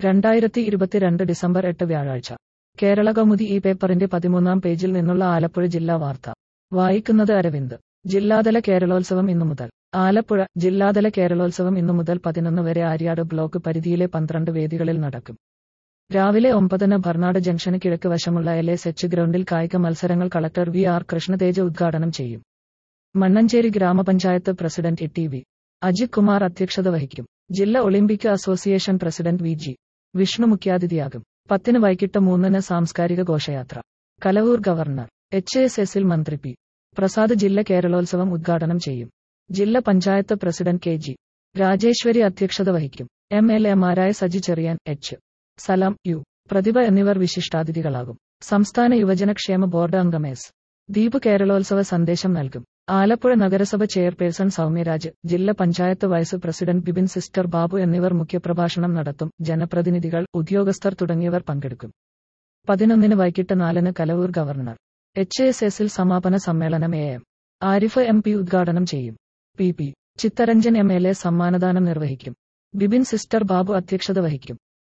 രണ്ടായിരത്തി ഇരുപത്തിരണ്ട് ഡിസംബർ എട്ട് വ്യാഴാഴ്ച കേരള കൗമുദി ഈ പേപ്പറിന്റെ പതിമൂന്നാം പേജിൽ നിന്നുള്ള ആലപ്പുഴ ജില്ലാ വാർത്ത വായിക്കുന്നത് അരവിന്ദ് ജില്ലാതല കേരളോത്സവം ഇന്നു മുതൽ ആലപ്പുഴ ജില്ലാതല കേരളോത്സവം ഇന്നു മുതൽ പതിനൊന്ന് വരെ ആര്യാട് ബ്ലോക്ക് പരിധിയിലെ പന്ത്രണ്ട് വേദികളിൽ നടക്കും രാവിലെ ഒമ്പതിന് ബർണാട് ജംഗ്ഷന് കിഴക്ക് വശമുള്ള എൽ എസ് എച്ച് ഗ്രൗണ്ടിൽ കായിക മത്സരങ്ങൾ കളക്ടർ വി ആർ കൃഷ്ണതേജ ഉദ്ഘാടനം ചെയ്യും മണ്ണഞ്ചേരി ഗ്രാമപഞ്ചായത്ത് president E T V Ajith Kumar അധ്യക്ഷത വഹിക്കും ജില്ലാ Olympic association president V G Vishnu മുഖ്യാതിഥിയാകും പത്തിന് വൈകിട്ട് മൂന്നിന് സാംസ്കാരിക ഘോഷയാത്ര കലവൂർ ഗവർണർ എച്ച് എസ് എസിൽ മന്ത്രി പി പ്രസാദ് ജില്ല കേരളോത്സവം ഉദ്ഘാടനം ചെയ്യും ജില്ലാ panchayat president K G Rajeshwari അധ്യക്ഷത വഹിക്കും എം എൽ എമാരായ സജി ചെറിയാൻ എച്ച് സലാം യു പ്രതിഭ എന്നിവർ വിശിഷ്ടാതിഥികളാകും സംസ്ഥാന യുവജനക്ഷേമ ബോർഡ് അംഗം എസ് ദീപ് കേരളോത്സവ സന്ദേശം നൽകും ആലപ്പുഴ നഗരസഭ ചെയർപേഴ്സൺ സൗമ്യരാജ് ജില്ലാ പഞ്ചായത്ത് വൈസ് പ്രസിഡന്റ് ബിബിൻ സിസ്റ്റർ ബാബു എന്നിവർ മുഖ്യപ്രഭാഷണം നടത്തും ജനപ്രതിനിധികൾ ഉദ്യോഗസ്ഥർ തുടങ്ങിയവർ പങ്കെടുക്കും പതിനൊന്നിന് വൈകിട്ട് നാലിന് കലവൂർ ഗവർണർ എച്ച് എസ് എസിൽ സമാപന സമ്മേളനം A M Arif M P ഉദ്ഘാടനം ചെയ്യും P P Chittaranjan M L A സമ്മാനദാനം നിർവഹിക്കും ബിബിൻ സിസ്റ്റർ ബാബു അധ്യക്ഷത വഹിക്കും